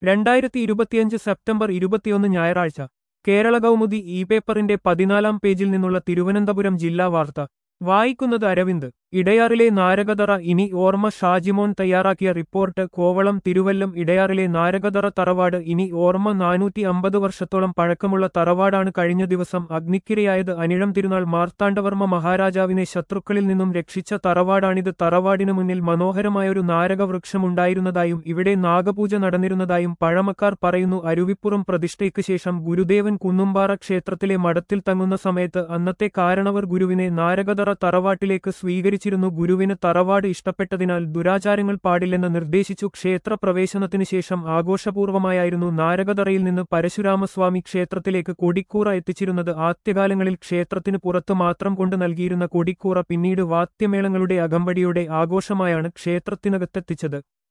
രണ്ടായിരത്തി ഇരുപത്തിയഞ്ച് സെപ്റ്റംബർ ഇരുപത്തിയൊന്ന് ഞായറാഴ്ച കേരള കൗമുദി ഇ പേപ്പറിന്റെ പതിനാലാം പേജിൽ നിന്നുള്ള തിരുവനന്തപുരം ജില്ലാ വാർത്ത വായിക്കുന്നത് അരവിന്ദ് ഇടയാറിലെ നാരകതറ ഇനി ഓർമ്മ ഷാജിമോൻ തയ്യാറാക്കിയ റിപ്പോർട്ട് കോവളം തിരുവല്ലം ഇടയാറിലെ നാരകതറ തറവാട് ഇനി ഓർമ്മ നാനൂറ്റി അമ്പത് വർഷത്തോളം പഴക്കമുള്ള തറവാടാണ് കഴിഞ്ഞ ദിവസം അഗ്നിക്കിരയായത് അനിഴം തിരുനാൾ മാർത്താണ്ഡവർമ്മ മഹാരാജാവിനെ ശത്രുക്കളിൽ നിന്നും രക്ഷിച്ച തറവാടാണിത് തറവാടിനു മുന്നിൽ മനോഹരമായൊരു നാരകവൃക്ഷമുണ്ടായിരുന്നതായും ഇവിടെ നാഗപൂജ നടന്നിരുന്നതായും പഴമക്കാർ പറയുന്നു അരുവിപ്പുറം പ്രതിഷ്ഠയ്ക്ക് ശേഷം ഗുരുദേവൻ കുന്നുംപാറ ക്ഷേത്രത്തിലെ മഠത്തിൽ തങ്ങുന്ന സമയത്ത് അന്നത്തെ കാരണവർ ഗുരുവിനെ നാരകതറ തറവാട്ടിലേക്ക് സ്വീകരിച്ചിരുന്നു ഗുരുവിന് തറവാട് ഇഷ്ടപ്പെട്ടതിനാൽ ദുരാചാരങ്ങൾ പാടില്ലെന്ന് നിർദ്ദേശിച്ചു ക്ഷേത്ര പ്രവേശനത്തിനു ശേഷം ആഘോഷപൂർവമായായിരുന്നു നാരകതറയിൽ നിന്ന് പരശുരാമസ്വാമി ക്ഷേത്രത്തിലേക്ക് കൊടിക്കൂറ എത്തിച്ചിരുന്നത് ആദ്യകാലങ്ങളിൽ ക്ഷേത്രത്തിന് പുറത്ത് മാത്രം കൊണ്ട് നൽകിയിരുന്ന കൊടിക്കൂറ പിന്നീട് വാദ്യമേളങ്ങളുടെ അകമ്പടിയോടെ ആഘോഷമായാണ് ക്ഷേത്രത്തിനകത്തെത്തിച്ചത്